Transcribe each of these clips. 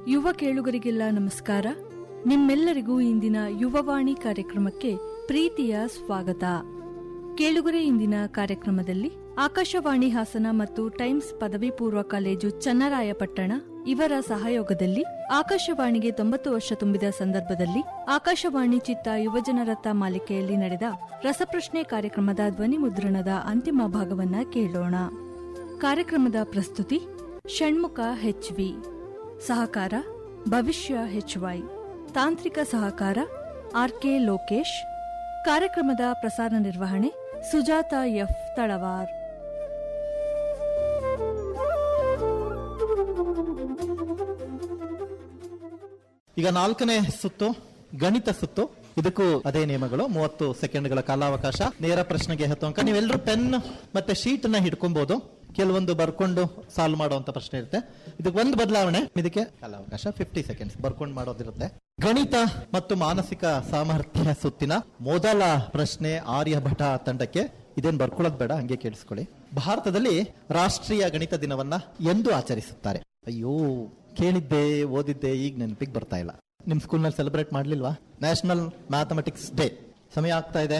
ಯುವ ಕೇಳುಗರಿಗೆಲ್ಲ ನಮಸ್ಕಾರ ನಿಮ್ಮೆಲ್ಲರಿಗೂ ಇಂದಿನ ಯುವವಾಣಿ ಕಾರ್ಯಕ್ರಮಕ್ಕೆ ಪ್ರೀತಿಯ ಸ್ವಾಗತ ಕೇಳುಗರೆ ಇಂದಿನ ಕಾರ್ಯಕ್ರಮದಲ್ಲಿ ಆಕಾಶವಾಣಿ ಹಾಸನ ಮತ್ತು ಟೈಮ್ಸ್ ಪದವಿ ಪೂರ್ವ ಕಾಲೇಜು ಚನ್ನರಾಯಪಟ್ಟಣ ಇವರ ಸಹಯೋಗದಲ್ಲಿ ಆಕಾಶವಾಣಿಗೆ ತೊಂಬತ್ತು ವರ್ಷ ತುಂಬಿದ ಸಂದರ್ಭದಲ್ಲಿ ಆಕಾಶವಾಣಿ ಚಿತ್ತ ಯುವಜನರಥ ಮಾಲಿಕೆಯಲ್ಲಿ ನಡೆದ ರಸಪ್ರಶ್ನೆ ಕಾರ್ಯಕ್ರಮದ ಧ್ವನಿ ಮುದ್ರಣದ ಅಂತಿಮ ಭಾಗವನ್ನ ಕೇಳೋಣ ಕಾರ್ಯಕ್ರಮದ ಪ್ರಸ್ತುತಿ ಷಣ್ಮುಖ ಹೆಚ್ವಿ ಸಹಕಾರ ಭವಿಷ್ಯ ಹೆಚ್ವೈ ತಾಂತ್ರಿಕ ಸಹಕಾರ ಆರ್ಕೆ ಲೋಕೇಶ್ ಕಾರ್ಯಕ್ರಮದ ಪ್ರಸಾರ ನಿರ್ವಹಣೆ ಸುಜಾತ ಎಫ್ ತಳವಾರ್ ಈಗ ನಾಲ್ಕನೇ ಸುತ್ತು ಗಣಿತ ಸುತ್ತು ಇದಕ್ಕೂ ಅದೇ ನಿಯಮಗಳು ಮೂವತ್ತು ಸೆಕೆಂಡ್ಗಳ ಕಾಲಾವಕಾಶ ನೇರ ಪ್ರಶ್ನೆಗೆ ಹತ್ತು ಅಂಕ ನೀವೆಲ್ಲರೂ ಪೆನ್ ಮತ್ತೆ ಶೀಟ್ ನ ಹಿಡ್ಕೊಬಹುದು ಕೆಲವೊಂದು ಬರ್ಕೊಂಡು ಸಾಲ್ವ್ ಮಾಡುವಂತ ಪ್ರಶ್ನೆ ಇರುತ್ತೆ ಇದಕ್ಕೆ ಒಂದು ಬದಲಾವಣೆ ಇದಕ್ಕೆ ಕಾಲಾವಕಾಶ ಫಿಫ್ಟಿ ಸೆಕೆಂಡ್ಸ್ ಬರ್ಕೊಂಡು ಮಾಡೋದಿರುತ್ತೆ ಗಣಿತ ಮತ್ತು ಮಾನಸಿಕ ಸಾಮರ್ಥ್ಯ ಸುತ್ತಿನ ಮೊದಲ ಪ್ರಶ್ನೆ ಆರ್ಯಭಟ ತಂಡಕ್ಕೆ ಇದೇನ್ ಬರ್ಕೊಳ್ಳೋದು ಬೇಡ ಹಂಗೆ ಕೇಳಿಸ್ಕೊಳ್ಳಿ ಭಾರತದಲ್ಲಿ ರಾಷ್ಟ್ರೀಯ ಗಣಿತ ದಿನವನ್ನ ಎಂದು ಆಚರಿಸುತ್ತಾರೆ ಅಯ್ಯೋ ಕೇಳಿದ್ದೆ ಓದಿದ್ದೆ ಈಗ ನೆನಪಿಗೆ ಬರ್ತಾ ಇಲ್ಲ ನಿಮ್ ಸ್ಕೂಲ್ನಲ್ಲಿ ಸೆಲೆಬ್ರೇಟ್ ಮಾಡ್ಲಿಲ್ವಾ ನ್ಯಾಷನಲ್ ಮ್ಯಾಥಮೆಟಿಕ್ಸ್ ಡೇ ಸಮಯ ಆಗ್ತಾ ಇದೆ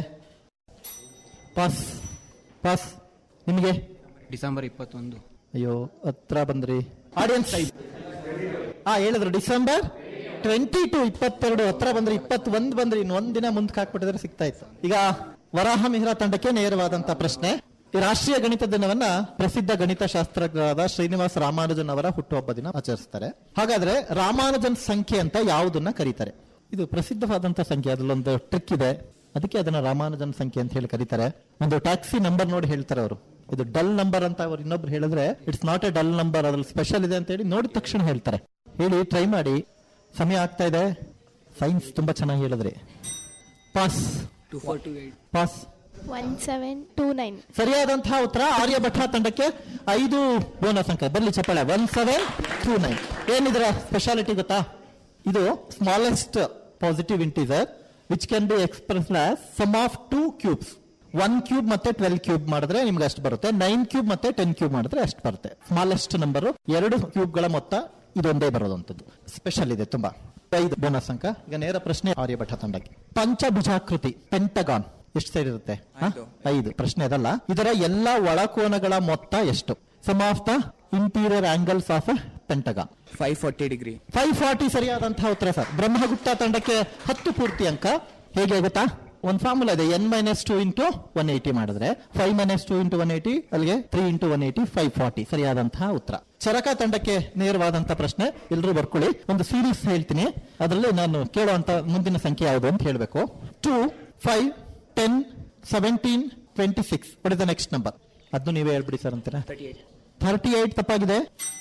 ಪಾಸ್ ಪಾಸ್ ನಿಮಗೆ ಡಿಸೆಂಬರ್ ಇಪ್ಪತ್ತೊಂದು ಅಯ್ಯೋ ಹತ್ರ ಬಂದ್ರಿ ಆಡಿಯನ್ಸ್ ಹಾ ಹೇಳಿದ್ರು ಡಿಸೆಂಬರ್ ಟ್ವೆಂಟಿ ಟು ಇಪ್ಪತ್ತೆರಡು ಹತ್ರ ಬಂದ್ರಿ ಇಪ್ಪತ್ತೊಂದು ಬಂದ್ರಿ ಇನ್ನು ಒಂದ್ ದಿನ ಮುಂದಕ್ಕೆ ಹಾಕ್ಬಿಟ್ಟಿದ್ರೆ ಸಿಗ್ತಾ ಇತ್ತು ಈಗ ವರಾಹ ಮಿಹಿರ ತಂಡಕ್ಕೆ ನೇರವಾದಂತ ಪ್ರಶ್ನೆ ಈ ರಾಷ್ಟ್ರೀಯ ಗಣಿತ ದಿನವನ್ನ ಪ್ರಸಿದ್ಧ ಗಣಿತ ಶಾಸ್ತ್ರಜ್ಞರಾದ ಶ್ರೀನಿವಾಸ ರಾಮಾನುಜನ್ ಅವರ ಹುಟ್ಟುಹಬ್ಬ ದಿನ ಆಚರಿಸ್ತಾರೆ ಹಾಗಾದ್ರೆ ರಾಮಾನುಜನ್ ಸಂಖ್ಯೆ ಅಂತ ಯಾವುದನ್ನ ಕರೀತಾರೆ ಇದು ಪ್ರಸಿದ್ಧವಾದಂತ ಸಂಖ್ಯೆ ಅದ್ರಲ್ಲೊಂದು ಟ್ರಿಕ್ ಇದೆ ಅದಕ್ಕೆ ಅದನ್ನ ರಾಮಾನುಜನ್ ಸಂಖ್ಯೆ ಅಂತ ಹೇಳಿ ಕರೀತಾರೆ ಒಂದು ಟ್ಯಾಕ್ಸಿ ನಂಬರ್ ನೋಡಿ ಹೇಳ್ತಾರೆ ಅವರು ಇದು ಡಲ್ ನಂಬರ್ ಅಂತ ಅವ್ರು ಇನ್ನೊಬ್ರು ಹೇಳಿದ್ರೆ it's not a dull number ಅದ್ರಲ್ಲಿ ಸ್ಪೆಷಲ್ ಇದೆ ಅಂತ ಹೇಳಿ ನೋಡಿದ ತಕ್ಷಣ ಹೇಳ್ತಾರೆ ಹೇಳಿ ಟ್ರೈ ಮಾಡಿ ಸಮಯ ಆಗ್ತಾ ಇದೆ ಸೈನ್ಸ್ ತುಂಬಾ ಚೆನ್ನಾಗಿ ಹೇಳಿದ್ರಿ pass two four two eight pass one seven two nine ಸರಿಯಾದಂತಹ ಉತ್ತರ ಆರ್ಯಭಟ ತಂಡಕ್ಕೆ ಐದು ಬೋನಸ್ ಅಂಕ ಬರ್ಲಿ ಚಪ್ಪಾಳೆ ಒನ್ ಸೆವೆನ್ ಟೂ ನೈನ್ ಏನಿದ್ರ ಸ್ಪೆಷಾಲಿಟಿ ಗೊತ್ತಾ ಇದು smallest positive integer which can be expressed as sum of two cubes one cube ಮತ್ತೆ ಟ್ವೆಲ್ ಕ್ಯೂಬ್ ಮಾಡಿದ್ರೆ ನಿಮ್ಗೆ ಅಷ್ಟು ಬರುತ್ತೆ ನೈನ್ ಕ್ಯೂಬ್ ಮತ್ತೆ ಟೆನ್ ಕ್ಯೂಬ್ ಮಾಡಿದ್ರೆ ಅಷ್ಟು ಬರುತ್ತೆ ಸ್ಮಾಲೆಸ್ಟ್ ನಂಬರ್ ಎರಡು ಕ್ಯೂಬ್ಗಳ ಮೊತ್ತ ಇದೊಂದೇ ಬರೋದಂಥದ್ದು ಸ್ಪೆಷಲ್ ಇದೆ ತುಂಬಾ ಐದು ಬೋನಸ್ ಅಂಕ ಈಗ ನೇರ ಪ್ರಶ್ನೆ ಆರ್ಯಭಟ ತಂಡಕ್ಕೆ ಪಂಚಭುಜಾಕೃತಿ ಪೆಂಟಗಾನ್ ಎಷ್ಟು ಸೈಡ್ ಇರುತ್ತೆ ಹ? ಐದು. ಐದು ಪ್ರಶ್ನೆ ಅದಲ್ಲ ಇದರ ಎಲ್ಲ ಒಳಕೋನಗಳ ಮೊತ್ತ ಎಷ್ಟು sum of the interior angles of pentagon five forty degree five forty ಸರಿಯಾದಂತಹ ಉತ್ತರ ಸರ್ ಬ್ರಹ್ಮಗುಪ್ತ ತಂಡಕ್ಕೆ ಹತ್ತು ಪೂರ್ತಿ ಅಂಕ ಹೇಗೆ ಗೊತ್ತಾ ಒಂದು ಫಾರ್ಮುಲಾ ಇದೆ n minus two into one eighty ಮಾಡಿದ್ರೆ five minus two into one eighty ಅಲ್ಲಿಗೆ three into one eighty five forty ಸರಿಯಾದಂತಹ ಉತ್ತರ ಚರಕ ತಂಡಕ್ಕೆ ನೇರವಾದಂತಹ ಪ್ರಶ್ನೆ ಎಲ್ಲರೂ ಬರ್ಕೊಳ್ಳಿ ಒಂದು ಸೀರೀಸ್ ಹೇಳ್ತೀನಿ ಅದರಲ್ಲಿ ನಾನು ಕೇಳುವಂತ ಮುಂದಿನ ಸಂಖ್ಯೆ ಯಾವುದು ಅಂತ ಹೇಳಬೇಕು two five ten seventeen twenty six what is the next number ಅದನ್ನು ನೀವೇ ಹೇಳ್ಬಿಡಿ ಸರ್ ಅಂತೀರಾ ಥರ್ಟಿ ಏಟ್ ತಪ್ಪಾಗಿದೆ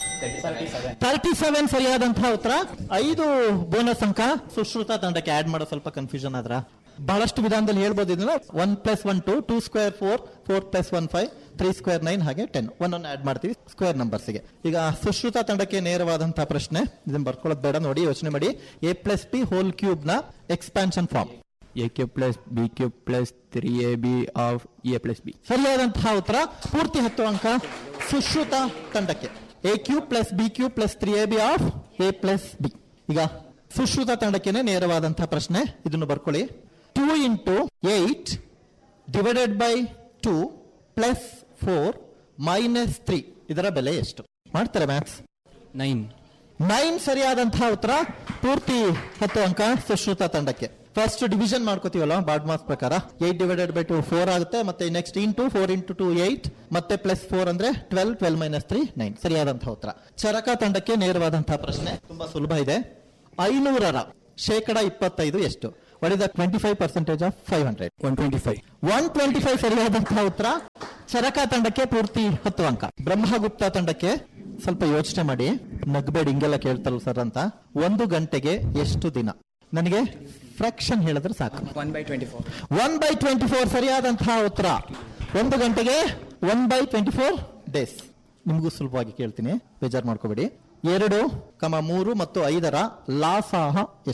ತರ್ಟಿ ಸೆವೆನ್ ಸರಿಯಾದಂತಹ ಉತ್ತರ ಐದು ಬೋನಸ್ ಅಂಕ ಸುಶ್ರುತ ತಂಡಕ್ಕೆ ಆಡ್ ಮಾಡೋ ಸ್ವಲ್ಪ ಕನ್ಫ್ಯೂಷನ್ ಆದ್ರ ಬಹಳಷ್ಟು ವಿಧಾನದಲ್ಲಿ ಹೇಳ್ಬೋದು ಇದನ್ನ one plus one two two square four four plus one five three square nine ಹಾಗೆ ಟೆನ್ ಒನ್ ಒನ್ ಆಡ್ ಮಾಡ್ತೀವಿ ಸ್ಕ್ವೇರ್ ನಂಬರ್ಸ್ಗೆ ಈಗ ಸುಶ್ರುತ ತಂಡಕ್ಕೆ ನೇರವಾದಂತಹ ಪ್ರಶ್ನೆ ಇದನ್ನ ಬರ್ಕೊಳ್ಳೋದು ಬೇಡ ನೋಡಿ ಯೋಚನೆ ಮಾಡಿ a plus b whole cube ನ expansion form a cube plus b cube plus three a b of a plus b ಸರಿಯಾದಂತಹ ಉತ್ತರ ಪೂರ್ತಿ ಹತ್ತು ಅಂಕ ಸುಶ್ರುತ ತಂಡಕ್ಕೆ a cube plus b cube plus three a b of a plus b ಈಗ ಸುಶ್ರುತ ತಂಡಕ್ಕೆ ನೇರವಾದಂತಹ ಪ್ರಶ್ನೆ ಇದನ್ನು ಬರ್ಕೊಳ್ಳಿ two into eight divided by two plus four minus three ಇದರ ಬೆಲೆ ಎಷ್ಟು ಮಾಡ್ತಾರೆ ಮ್ಯಾಥ್ಸ್ ನೈನ್ ನೈನ್ ಸರಿಯಾದಂತಹ ಉತ್ತರ ಪೂರ್ತಿ ಹತ್ತು ಅಂಕ ಸುಶ್ರುತ ತಂಡಕ್ಕೆ ಫಸ್ಟ್ ಡಿವಿಷನ್ ಮಾಡ್ಕೋತೀವಲ್ಲ ಬಾಡ್ ಮಾಸ್ ಪ್ರಕಾರ eight divided by two four ಆಗುತ್ತೆ ಮತ್ತೆ next into four into two eight ಮತ್ತೆ ಪ್ಲಸ್ ಫೋರ್ ಅಂದ್ರೆ twelve twelve minus three nine ಸರಿಯಾದಂತಹ ಉತ್ತರ ಚರಕ ತಂಡಕ್ಕೆ ನೇರವಾದಂತಹ ಪ್ರಶ್ನೆ ತುಂಬಾ ಸುಲಭ ಇದೆ ಐನೂರರ ಶೇಕಡ ಇಪ್ಪತ್ತೈದು ಎಷ್ಟು what is the twenty five percentage of five hundred one twenty five one twenty five ಸರಿಯಾದಂತಹ ಉತ್ತರ ಚರಕ ತಂಡಕ್ಕೆ ಪೂರ್ತಿ ಹತ್ತು ಅಂಕ ಬ್ರಹ್ಮಗುಪ್ತ ತಂಡಕ್ಕೆ ಸ್ವಲ್ಪ ಯೋಚನೆ ಮಾಡಿ ನಗ್ಬೇಡಿ ಹಿಂಗೆಲ್ಲ ಕೇಳ್ತಾರಲ್ಲ ಸರ್ ಅಂತ ಒಂದು ಗಂಟೆಗೆ ಎಷ್ಟು ದಿನ ನನಗೆ ಫ್ರಾಕ್ಷನ್ ಹೇಳಿದ್ರೆ ಸಾಕು one by twenty four one by twenty four ಸರಿಯಾದಂತಹ ಉತ್ತರ ಒಂದು ಗಂಟೆಗೆ one by twenty four days ನಿಮಗೂ ಸುಲಭವಾಗಿ ಕೇಳ್ತೀನಿ ಬೇಜಾರು ಮಾಡ್ಕೋಬೇಡಿ ಎರಡು ಕಮ ಮೂರು ಮತ್ತು ಐದರ ಲಾಸಾಹ ಎಷ್ಟು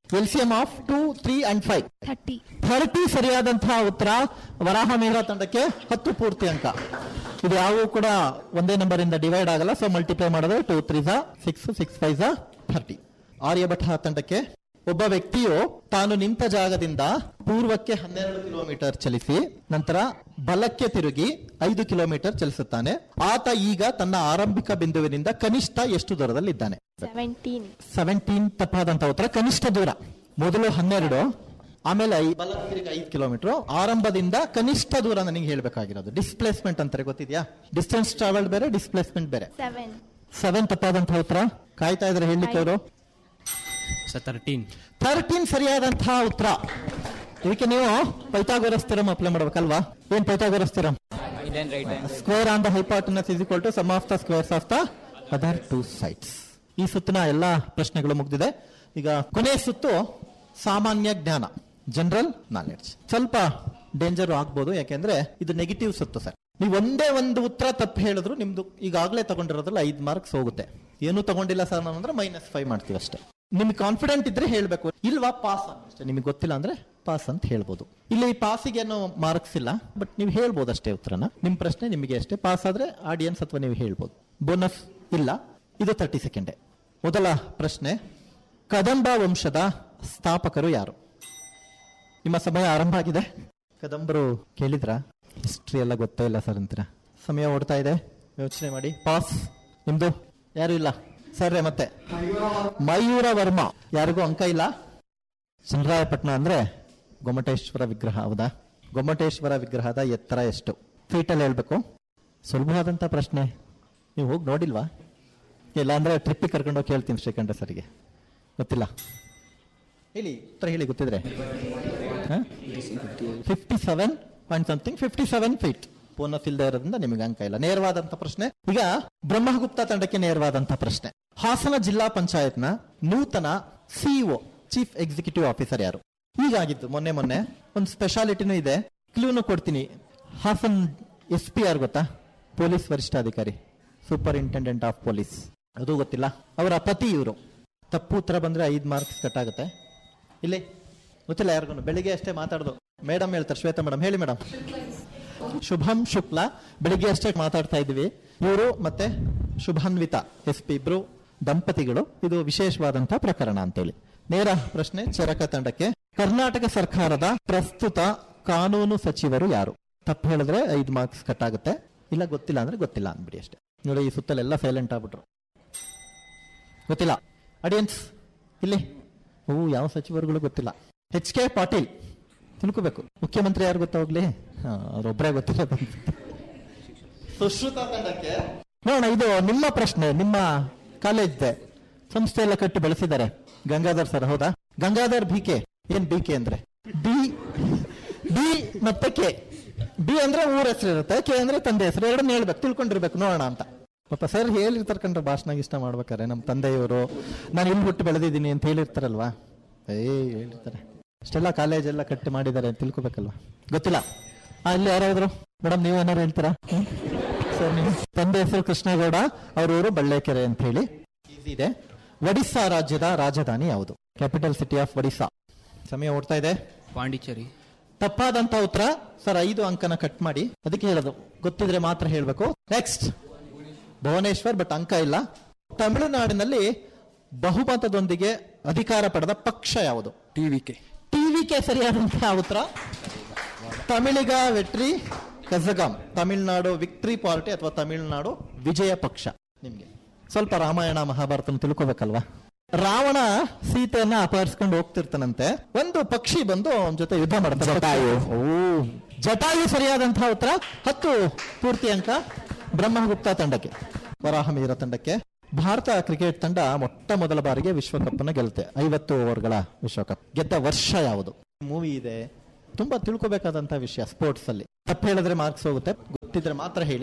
L C M of two three and five thirty thirty ಸರಿಯಾದಂತಹ ಉತ್ತರ ವರಾಹ ಮಿಹಿರ ತಂಡಕ್ಕೆ ಹತ್ತು ಪೂರ್ತಿ ಅಂಕ ಇದು ಯಾವೂ ಕೂಡ ಒಂದೇ ನಂಬರ್ ಇಂದ ಡಿವೈಡ್ ಆಗಲ್ಲ ಸೊ ಮಲ್ಟಿಪ್ಲೈ ಮಾಡಿದ್ರೆ ಟೂ ತ್ರೀ ಝಾ ಸಿಕ್ಸ್ ಸಿಕ್ಸ್ ಫೈವ್ ಝಾ ಥರ್ಟಿ ಆರ್ಯಭಟ ತಂಡಕ್ಕೆ ಒಬ್ಬ ವ್ಯಕ್ತಿಯು ತಾನು ನಿಂತ ಜಾಗದಿಂದ ಪೂರ್ವಕ್ಕೆ ಹನ್ನೆರಡು ಕಿಲೋಮೀಟರ್ ಚಲಿಸಿ ನಂತರ ಬಲಕ್ಕೆ ತಿರುಗಿ ಐದು ಕಿಲೋಮೀಟರ್ ಚಲಿಸುತ್ತಾನೆ ಆತ ಈಗ ತನ್ನ ಆರಂಭಿಕ ಬಿಂದುವಿನಿಂದ ಕನಿಷ್ಠ ಎಷ್ಟು ದೂರದಲ್ಲಿದ್ದಾನೆ ಸೆವೆಂಟೀನ್ ಸೆವೆಂಟೀನ್ ತಪ್ಪಾದಂತ ಉತ್ತರ ಕನಿಷ್ಠ ದೂರ ಮೊದಲು ಹನ್ನೆರಡು ಆಮೇಲೆ ಐ- ಬಲ ತಿರುಗಿ ಐದು ಕಿಲೋಮೀಟರ್ ಆರಂಭದಿಂದ ಕನಿಷ್ಠ ದೂರ ನನಗೆ ಹೇಳ್ಬೇಕಾಗಿರೋದು ಡಿಸ್ಪ್ಲೇಸ್ಮೆಂಟ್ ಅಂತಾರೆ ಗೊತ್ತಿದ್ಯಾ ಡಿಸ್ಟೆನ್ಸ್ ಟ್ರಾವೆಲ್ ಬೇರೆ ಡಿಸ್ಪ್ಲೇಸ್ಮೆಂಟ್ ಬೇರೆ ಸೆವೆನ್ ಸೆವೆನ್ ತಪ್ಪಾದಂತಹ ಉತ್ತರ ಕಾಯ್ತಾ ಇದ್ರೆ ಹೇಳಲಿಕ್ಕೆ ಅವರು ಸರ್ ತರ್ಟೀನ್ ಥರ್ಟೀನ್ ಸರಿಯಾದಂತಹ ಉತ್ತರ ಇದಕ್ಕೆ ನೀವು ಪೈಥಾಗೋರಸ್ ಥಿರಮ್ ಅಪ್ಲೈ ಮಾಡ್ಬೇಕಲ್ವಾ ಏನ್ ಪೈಥಾಗೋರಸ್ ಥಿರಮ್ ಇದೇನು right square on the hypotenuse is equal to sum of the squares of the other two sides ಈ ಸುತ್ತಿನ ಎಲ್ಲಾ ಪ್ರಶ್ನೆಗಳು ಮುಗ್ದಿದೆ ಈಗ ಕೊನೆಯ ಸುತ್ತು ಸಾಮಾನ್ಯ ಜ್ಞಾನ ಜನರಲ್ ನಾಲೆಡ್ಜ್ ಸ್ವಲ್ಪ ಡೇಂಜರ್ ಆಗ್ಬೋದು ಯಾಕೆಂದ್ರೆ ಇದು ನೆಗೆಟಿವ್ ಸುತ್ತು ಸರ್ ನೀವು ಒಂದೇ ಒಂದು ಉತ್ತರ ತಪ್ಪು ಹೇಳಿದ್ರು ನಿಮ್ದು ಈಗಾಗಲೇ ತಗೊಂಡಿರೋದ್ರಲ್ಲಿ ಐದು ಮಾರ್ಕ್ಸ್ ಹೋಗುತ್ತೆ ಏನು ತಗೊಂಡಿಲ್ಲ ಸರ್ ನಾನು ಅಂದ್ರೆ ಮೈನಸ್ ಫೈವ್ ಮಾಡ್ತೀವಿ ಅಷ್ಟೇ ನಿಮ್ಗೆ ಕಾನ್ಫಿಡೆಂಟ್ ಇದ್ರೆ ಹೇಳ್ಬೇಕು ಇಲ್ವಾ ಪಾಸ್ ಅಷ್ಟೇ ನಿಮಗೆ ಗೊತ್ತಿಲ್ಲ ಅಂದ್ರೆ ಪಾಸ್ ಅಂತ ಹೇಳ್ಬೋದು ಇಲ್ಲಿ ಪಾಸಿಗೆ ಏನು ಮಾರ್ಕ್ಸ್ ಇಲ್ಲ ಬಟ್ ನೀವು ಹೇಳ್ಬೋದು ಅಷ್ಟೇ ಉತ್ತರನ ನಿಮ್ ಪ್ರಶ್ನೆ ನಿಮಗೆ ಅಷ್ಟೇ ಪಾಸ್ ಆದ್ರೆ ಆಡಿಯನ್ಸ್ ಅಥವಾ ನೀವು ಹೇಳ್ಬೋದು ಬೋನಸ್ ಇಲ್ಲ ಇದು ತರ್ಟಿ ಸೆಕೆಂಡೆ ಮೊದಲ ಪ್ರಶ್ನೆ ಕದಂಬ ವಂಶದ ಸ್ಥಾಪಕರು ಯಾರು ನಿಮ್ಮ ಸಮಯ ಆರಂಭ ಆಗಿದೆ ಕದಂಬರು ಕೇಳಿದ್ರ ಹಿಸ್ಟ್ರಿ ಎಲ್ಲ ಗೊತ್ತೇ ಇಲ್ಲ ಸರ್ ಅಂತೀರಾ ಸಮಯ ಓಡ್ತಾ ಇದೆ ಯೋಚನೆ ಮಾಡಿ ಪಾಸ್ ನಿಮ್ದು ಯಾರು ಇಲ್ಲ ಸರ್ರೆ ಮತ್ತೆ ಮಯೂರ ವರ್ಮ ಯಾರಿಗೂ ಅಂಕ ಇಲ್ಲ ಚಂದ್ರಾಯಪಟ್ಟಣ ಅಂದ್ರೆ ಗೊಮ್ಮಟೇಶ್ವರ ವಿಗ್ರಹ ಹೌದಾ ಗೊಮ್ಮಟೇಶ್ವರ ವಿಗ್ರಹದ ಎತ್ತರ ಎಷ್ಟು ಫೀಟಲ್ಲಿ ಹೇಳ್ಬೇಕು ಸುಲಭವಾದಂತ ಪ್ರಶ್ನೆ ನೀವು ಹೋಗಿ ನೋಡಿಲ್ವಾ ಇಲ್ಲ ಅಂದ್ರೆ ಟ್ರಿಪ್ಪಿಗೆ ಕರ್ಕೊಂಡು ಹೋಗಿ ಕೇಳ್ತೀನಿ ಶ್ರೀಕಂಠ ಸರಿಗೆ ಗೊತ್ತಿಲ್ಲ ಹೇಳಿ ಉತ್ತರ ಹೇಳಿ ಗೊತ್ತಿದ್ರೆ fifty seven point something fifty seven feet bonus ಇಲ್ಲದೆ ಇರೋದ್ರಿಂದ ನಿಮಗೆ ಅಂಕ ಇಲ್ಲ ನೇರವಾದಂತ ಪ್ರಶ್ನೆ ಈಗ ಬ್ರಹ್ಮಗುಪ್ತ ತಂಡಕ್ಕೆ ನೇರವಾದಂತ ಪ್ರಶ್ನೆ ಹಾಸನ ಜಿಲ್ಲಾ ಪಂಚಾಯತ್ನ ನೂತನ ಸಿಇಒ ಚೀಫ್ ಎಕ್ಸಿಕ್ಯೂಟಿವ್ ಆಫೀಸರ್ ಯಾರು ಈಗಾಗಿದ್ದು ಮೊನ್ನೆ ಮೊನ್ನೆ ಒಂದು ಸ್ಪೆಷಾಲಿಟಿನೂ ಇದೆ ಕ್ಲೂನು ಕೊಡ್ತೀನಿ ಹಾಸನ್ ಎಸ್ ಪಿ ಯಾರು ಗೊತ್ತಾ ಪೊಲೀಸ್ ವರಿಷ್ಠಾಧಿಕಾರಿ ಸೂಪರಿಂಟೆಂಡೆಂಟ್ ಆಫ್ ಪೊಲೀಸ್ ಅದು ಗೊತ್ತಿಲ್ಲ ಅವರ ಪತಿ ಇವರು ತಪ್ಪು ಉತ್ತರ ಬಂದ್ರೆ ಐದು ಮಾರ್ಕ್ಸ್ ಕಟ್ ಆಗುತ್ತೆ ಇಲ್ಲಿ ಗೊತ್ತಿಲ್ಲ ಯಾರಿಗೂ ಬೆಳಿಗ್ಗೆ ಅಷ್ಟೇ ಮಾತಾಡ್ದು ಮೇಡಮ್ ಹೇಳ್ತಾರೆ ಶ್ವೇತಾ ಮೇಡಮ್ ಹೇಳಿ ಮೇಡಮ್ ಶುಭಂ ಶುಕ್ಲಾ ಬೆಳಿಗ್ಗೆ ಅಷ್ಟೇ ಮಾತಾಡ್ತಾ ಇದ್ವಿ ಇವರು ಮತ್ತೆ ಶುಭಾನ್ವಿತಾ ಎಸ್ ಪಿ ಇಬ್ರು ದಂಪತಿಗಳು ಇದು ವಿಶೇಷವಾದಂತಹ ಪ್ರಕರಣ ಅಂತೇಳಿ ನೇರ ಪ್ರಶ್ನೆ ಚರಕ ತಂಡಕ್ಕೆ ಕರ್ನಾಟಕ ಸರ್ಕಾರದ ಪ್ರಸ್ತುತ ಕಾನೂನು ಸಚಿವರು ಯಾರು ತಪ್ಪು ಹೇಳಿದ್ರೆ ಐದು ಮಾರ್ಕ್ಸ್ ಕಟ್ ಆಗುತ್ತೆ ಇಲ್ಲ ಗೊತ್ತಿಲ್ಲ ಅಂದ್ರೆ ಗೊತ್ತಿಲ್ಲ ಅಂದ್ಬಿಡಿ ಅಷ್ಟೇ ನೋಡಿ ಈ ಸುತ್ತಲೆಲ್ಲ ಸೈಲೆಂಟ್ ಆಗ್ಬಿಟ್ರು ಗೊತ್ತಿಲ್ಲ ಆಡಿಯನ್ಸ್ ಇಲ್ಲಿ ಓ ಯಾವ ಸಚಿವರುಗಳು ಗೊತ್ತಿಲ್ಲ ಎಚ್ ಕೆ ಪಾಟೀಲ್ ತಿಳ್ಕೋಬೇಕು ಮುಖ್ಯಮಂತ್ರಿ ಯಾರು ಗೊತ್ತಾ ಹೋಗ್ಲಿ ಹಾ, ಅವ್ರೊಬ್ರೇ ಗೊತ್ತಿಲ್ಲ ಸುಶ್ರುತ ತಂಡಕ್ಕೆ ನೋಡೋಣ ಇದು ನಿಮ್ಮ ಪ್ರಶ್ನೆ ನಿಮ್ಮ ಕಾಲೇಜ್ ಸಂಸ್ಥೆ ಎಲ್ಲ ಕಟ್ಟಿ ಬೆಳೆಸಿದ್ದಾರೆ ಗಂಗಾಧರ್ ಸರ್ ಹೌದಾ ಗಂಗಾಧರ್ ಬಿ ಕೆ ಏನ್ ಬಿ ಕೆ ಅಂದ್ರೆ ಬಿ ಬಿ ಮತ್ತೆ ಕೆ ಬಿ ಅಂದ್ರೆ ಊರ ಹೆಸರು ಇರುತ್ತೆ ಕೆ ಅಂದ್ರೆ ತಂದೆ ಹೆಸರು ಎರಡನ್ನ ಹೇಳ್ಬೇಕು ತಿಳ್ಕೊಂಡಿರ್ಬೇಕು ನೋಡೋಣ ಅಂತ ಪಾಪ ಸರ್ ಹೇಳಿರ್ತಾರೆ ಕಂಡ್ರೆ ಭಾಷಣ ಇಷ್ಟ ಮಾಡ್ಬೇಕಾರೆ ನಮ್ಮ ತಂದೆಯವರು ನಾನು ಇಲ್ಲಿ ಹುಟ್ಟು ಬೆಳೆದಿದ್ದೀನಿ ಅಂತ ಹೇಳಿರ್ತಾರಲ್ವಾ ಏ ಹೇಳಿರ್ತಾರೆ ಅಷ್ಟೆಲ್ಲ ಕಾಲೇಜ್ ಎಲ್ಲ ಕಟ್ಟಿ ಮಾಡಿದ್ದಾರೆ ಅಂತ ತಿಳ್ಕೊಬೇಕಲ್ವಾ ಗೊತ್ತಿಲ್ಲ ಆ, ಇಲ್ಲಿ ಯಾರಾದ್ರು ಮೇಡಮ್ ನೀವು ಏನಾರು ಹೇಳ್ತೀರಾ ಹ್ಮ್? ಸರ್ ನೀವು ತಂದೆ ಹೆಸರು ಕೃಷ್ಣೇಗೌಡ ಅವ್ರ ಊರು ಬಳ್ಳೇಕೆರೆ ಅಂತ ಹೇಳಿ ಈಸಿ ಇದೆ ಒಡಿಸ್ಸಾ ರಾಜ್ಯದ ರಾಜಧಾನಿ ಯಾವುದು ಕ್ಯಾಪಿಟಲ್ ಸಿಟಿ ಆಫ್ ಒಡಿಸ್ಸಾ ಸಮಯ ಓಡ್ತಾ ಇದೆ ಪಾಂಡಿಚೇರಿ ತಪ್ಪಾದಂತ ಉತ್ತರ ಸರ್ ಐದು ಅಂಕನ ಕಟ್ ಮಾಡಿ ಅದಕ್ಕೆ ಹೇಳೋದು ಗೊತ್ತಿದ್ರೆ ಮಾತ್ರ ಹೇಳ್ಬೇಕು ನೆಕ್ಸ್ಟ್ ಭುವನೇಶ್ವರ್ ಬಟ್ ಅಂಕ ಇಲ್ಲ ತಮಿಳುನಾಡಿನಲ್ಲಿ ಬಹುಮತದೊಂದಿಗೆ ಅಧಿಕಾರ ಪಡೆದ ಪಕ್ಷ ಯಾವುದು ಟಿ ವಿ ಕೆ ಟಿವಿಕೆ ಸರಿಯಾದಂತಹ ಉತ್ತರ ತಮಿಳಿಗ ವೆಟ್ರಿ ಕಜಗಾಮ್ ತಮಿಳುನಾಡು ವಿಕ್ಟ್ರಿ ಪಾರ್ಟಿ ಅಥವಾ ತಮಿಳುನಾಡು ವಿಜಯ ಪಕ್ಷ ನಿಮ್ಗೆ ಸ್ವಲ್ಪ ರಾಮಾಯಣ ಮಹಾಭಾರತ ತಿಳ್ಕೊಬೇಕಲ್ವಾ ರಾವಣ ಸೀತೆಯನ್ನ ಅಪಹರಿಸ್ಕೊಂಡು ಹೋಗ್ತಿರ್ತಾನಂತೆ ಒಂದು ಪಕ್ಷಿ ಬಂದು ಅವನ ಜೊತೆ ಯುದ್ಧ ಮಾಡ್ತಾರೆ ಜಟಾಯು ಓ ಜಟಾಯು ಸರಿಯಾದಂತಹ ಉತ್ತರ ಹತ್ತು ಪೂರ್ತಿ ಅಂಕ ಬ್ರಹ್ಮಗುಪ್ತ ತಂಡಕ್ಕೆ ವರಾಹಮೀರ ತಂಡಕ್ಕೆ ಭಾರತ ಕ್ರಿಕೆಟ್ ತಂಡ ಮೊಟ್ಟ ಮೊದಲ ಬಾರಿಗೆ ವಿಶ್ವಕಪ್ ಅನ್ನು ಗೆಲ್ಲುತ್ತೆ ಐವತ್ತು ಓವರ್ಗಳ ವಿಶ್ವಕಪ್ ಗೆದ್ದ ವರ್ಷ ಯಾವುದು ಮೂವಿ ಇದೆ ತುಂಬಾ ತಿಳ್ಕೊಬೇಕಾದಂತಹ ವಿಷಯ ಸ್ಪೋರ್ಟ್ಸ್ ಅಲ್ಲಿ ತಪ್ಪು ಹೇಳಿದ್ರೆ ಮಾರ್ಕ್ಸ್ ಹೋಗುತ್ತೆ ಗೊತ್ತಿದ್ರೆ ಮಾತ್ರ ಹೇಳಿ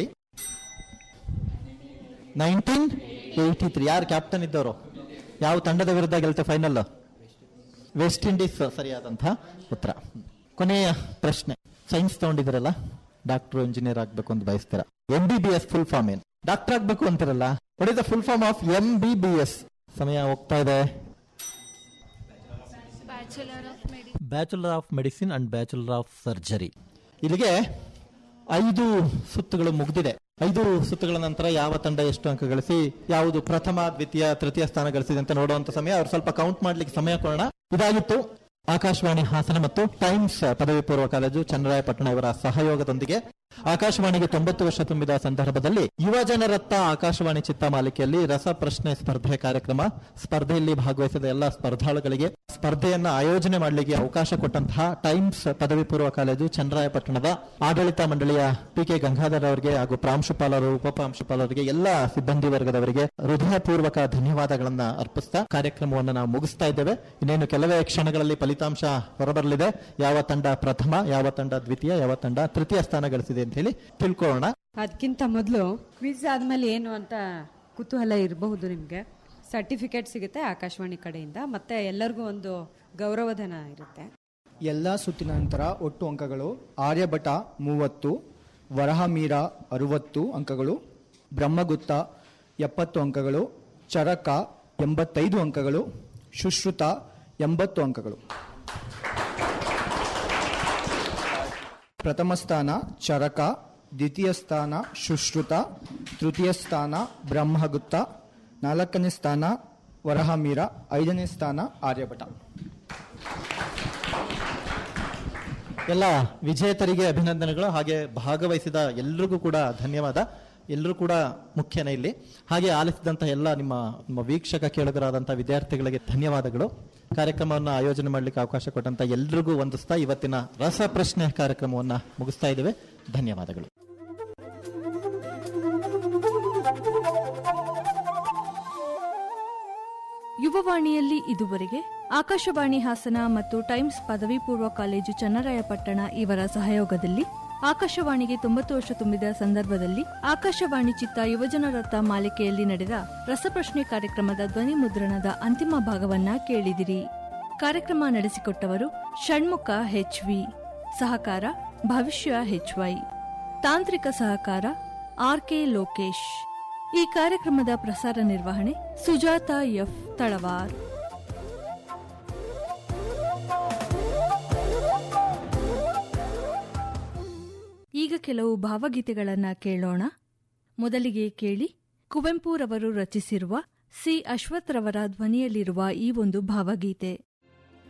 ನೈನ್ಟೀನ್ ಏಯ್ಟಿ ತ್ರೀ ಯಾರು ಕ್ಯಾಪ್ಟನ್ ಇದ್ದವರು ಯಾವ ತಂಡದ ವಿರುದ್ಧ ಗೆಲ್ತೆ ಫೈನಲ್ ವೆಸ್ಟ್ ಇಂಡೀಸ್ ಸರಿಯಾದಂತಹ ಉತ್ತರ ಕೊನೆಯ ಪ್ರಶ್ನೆ ಸೈನ್ಸ್ ತಗೊಂಡಿದ್ರಲ್ಲ ಡಾಕ್ಟರ್ ಇಂಜಿನಿಯರ್ ಆಗ್ಬೇಕು ಅಂತ ಬಯಸ್ತೀರಾ M B B S full form ಏನ್ ಡಾಕ್ಟರ್ ಆಗ್ಬೇಕು ಅಂತಿರಲ್ಲ what is the full form of M B B S ಸಮಯ ಹೋಗ್ತಾ ಇದೆ bachelor of medicine and bachelor of surgery ಇಲ್ಲಿಗೆ ಐದು ಸುತ್ತುಗಳು ಮುಗಿದಿದೆ ಐದು ಸುತ್ತುಗಳ ನಂತರ ಯಾವ ತಂಡ ಎಷ್ಟು ಅಂಕ ಗಳಿಸಿ ಯಾವುದು ಪ್ರಥಮ ದ್ವಿತೀಯ ತೃತೀಯ ಸ್ಥಾನ ಗಳಿಸಿದೆ ಅಂತ ನೋಡುವಂತ ಸಮಯ ಅವ್ರು ಸ್ವಲ್ಪ ಕೌಂಟ್ ಮಾಡ್ಲಿಕ್ಕೆ ಸಮಯ ಕೊಡೋಣ ಇದಾಗಿತ್ತು ಆಕಾಶವಾಣಿ ಹಾಸನ ಮತ್ತು ಟೈಮ್ಸ್ ಪದವಿ ಪೂರ್ವ ಕಾಲೇಜು ಚನ್ನರಾಯಪಟ್ಟಣ ಇವರ ಸಹಯೋಗದೊಂದಿಗೆ ಆಕಾಶವಾಣಿಗೆ ತೊಂಬತ್ತು ವರ್ಷ ತುಂಬಿದ ಸಂದರ್ಭದಲ್ಲಿ ಯುವ ಜನರತ್ತ ಆಕಾಶವಾಣಿ ಚಿತ್ತ ಮಾಲಿಕೆಯಲ್ಲಿ ರಸ ಪ್ರಶ್ನೆ ಸ್ಪರ್ಧೆ ಕಾರ್ಯಕ್ರಮ ಸ್ಪರ್ಧೆಯಲ್ಲಿ ಭಾಗವಹಿಸಿದ ಎಲ್ಲ ಸ್ಪರ್ಧಾಳುಗಳಿಗೆ ಸ್ಪರ್ಧೆಯನ್ನ ಆಯೋಜನೆ ಮಾಡಲಿಕ್ಕೆ ಅವಕಾಶ ಕೊಟ್ಟಂತಹ ಟೈಮ್ಸ್ ಪದವಿ ಪೂರ್ವ ಕಾಲೇಜು ಚನ್ನರಾಯಪಟ್ಟಣದ ಆಡಳಿತ ಮಂಡಳಿಯ ಪಿ ಕೆ ಗಂಗಾಧರ್ ಅವರಿಗೆ ಹಾಗೂ ಪ್ರಾಂಶುಪಾಲರು ಉಪ ಪ್ರಾಂಶುಪಾಲರಿಗೆ ಎಲ್ಲ ಸಿಬ್ಬಂದಿ ವರ್ಗದವರಿಗೆ ಹೃದಯಪೂರ್ವಕ ಧನ್ಯವಾದಗಳನ್ನ ಅರ್ಪಿಸ್ತಾ ಕಾರ್ಯಕ್ರಮವನ್ನು ನಾವು ಮುಗಿಸ್ತಾ ಇದ್ದೇವೆ ಇನ್ನೇನು ಕೆಲವೇ ಕ್ಷಣಗಳಲ್ಲಿ ಫಲಿತಾಂಶ ಹೊರಬರಲಿದೆ ಯಾವ ತಂಡ ಪ್ರಥಮ ಯಾವ ತಂಡ ದ್ವಿತೀಯ ಯಾವ ತಂಡ ತೃತೀಯ ಸ್ಥಾನ ಗಳಿಸಿದೆ ಅಂತ ಹೇಳಿ ತಿಳ್ಕೊಳ್ಳೋಣ ಅದಕ್ಕಿಂತ ಮೊದಲು ಕ್ವಿಜ್ ಆದ್ಮೇಲೆ ಏನು ಅಂತ ಕುತೂಹಲ ಇರಬಹುದು ನಿಮಗೆ ಸರ್ಟಿಫಿಕೇಟ್ ಸಿಗುತ್ತೆ ಆಕಾಶವಾಣಿ ಕಡೆಯಿಂದ ಮತ್ತೆ ಎಲ್ಲರಿಗೂ ಒಂದು ಗೌರವಧನ ಇರುತ್ತೆ ಎಲ್ಲ ಸುತ್ತಿನ ನಂತರ ಒಟ್ಟು ಅಂಕಗಳು ಆರ್ಯಭಟ ಮೂವತ್ತು ವರಹಮೀರ ಅರುವತ್ತು ಅಂಕಗಳು ಬ್ರಹ್ಮಗುತ್ತ ಎಪ್ಪತ್ತು ಅಂಕಗಳು ಚರಕ ಎಂಬತ್ತೈದು ಅಂಕಗಳು ಶುಶ್ರುತ ಎಂಬತ್ತು ಅಂಕಗಳು ಪ್ರಥಮ ಸ್ಥಾನ ಚರಕ ದ್ವಿತೀಯ ಸ್ಥಾನ ಶುಶ್ರುತ ತೃತೀಯ ಸ್ಥಾನ ಬ್ರಹ್ಮಗುತ್ತ ನಾಲ್ಕನೇ ಸ್ಥಾನ ವರಹಮೀರ ಐದನೇ ಸ್ಥಾನ ಆರ್ಯಭಟ ಎಲ್ಲ ವಿಜೇತರಿಗೆ ಅಭಿನಂದನೆಗಳು ಹಾಗೆ ಭಾಗವಹಿಸಿದ ಎಲ್ರಿಗೂ ಕೂಡ ಧನ್ಯವಾದ ಎಲ್ಲರೂ ಕೂಡ ಮುಖ್ಯನೇ ಇಲ್ಲಿ ಹಾಗೆ ಆಲಿಸಿದಂತಹ ಎಲ್ಲ ನಿಮ್ಮ ನಿಮ್ಮ ವೀಕ್ಷಕ ಕೇಳುಗರಾದಂತಹ ವಿದ್ಯಾರ್ಥಿಗಳಿಗೆ ಧನ್ಯವಾದಗಳು ಕಾರ್ಯಕ್ರಮವನ್ನು ಆಯೋಜನೆ ಮಾಡಲಿಕ್ಕೆ ಅವಕಾಶ ಕೊಟ್ಟಂತ ಎಲ್ರಿಗೂ ವಂದಿಸ್ತಾ ಇವತ್ತಿನ ರಸ ಪ್ರಶ್ನೆ ಕಾರ್ಯಕ್ರಮವನ್ನ ಮುಗಿಸ್ತಾ ಇದ್ದೇವೆ ಧನ್ಯವಾದಗಳು ಯುವವಾಣಿಯಲ್ಲಿ ಇದುವರೆಗೆ ಆಕಾಶವಾಣಿ ಹಾಸನ ಮತ್ತು ಟೈಮ್ಸ್ ಪದವಿ ಪೂರ್ವ ಕಾಲೇಜು ಚನ್ನರಾಯಪಟ್ಟಣ ಇವರ ಸಹಯೋಗದಲ್ಲಿ ಆಕಾಶವಾಣಿಗೆ ತೊಂಬತ್ತು ವರ್ಷ ತುಂಬಿದ ಸಂದರ್ಭದಲ್ಲಿ ಆಕಾಶವಾಣಿ ಚಿತ್ತ ಯುವಜನರಥ ಮಾಲಿಕೆಯಲ್ಲಿ ನಡೆದ ರಸಪ್ರಶ್ನೆ ಕಾರ್ಯಕ್ರಮದ ಧ್ವನಿ ಮುದ್ರಣದ ಅಂತಿಮ ಭಾಗವನ್ನ ಕೇಳಿದಿರಿ ಕಾರ್ಯಕ್ರಮ ನಡೆಸಿಕೊಟ್ಟವರು ಷಣ್ಮುಖ ಹೆಚ್ವಿ ಸಹಕಾರ ಭವಿಷ್ಯ ಹೆಚ್ವೈ ತಾಂತ್ರಿಕ ಸಹಕಾರ ಆರ್ಕೆ ಲೋಕೇಶ್ ಈ ಕಾರ್ಯಕ್ರಮದ ಪ್ರಸಾರ ನಿರ್ವಹಣೆ ಸುಜಾತ ಎಫ್ ತಳವಾರ್ ಈಗ ಕೆಲವು ಭಾವಗೀತೆಗಳನ್ನ ಕೇಳೋಣ ಮೊದಲಿಗೆ ಕೇಳಿ ಕುವೆಂಪುರವರು ರಚಿಸಿರುವ ಸಿ ಅಶ್ವಥ್ರವರ ಧ್ವನಿಯಲ್ಲಿರುವ ಈ ಒಂದು ಭಾವಗೀತೆ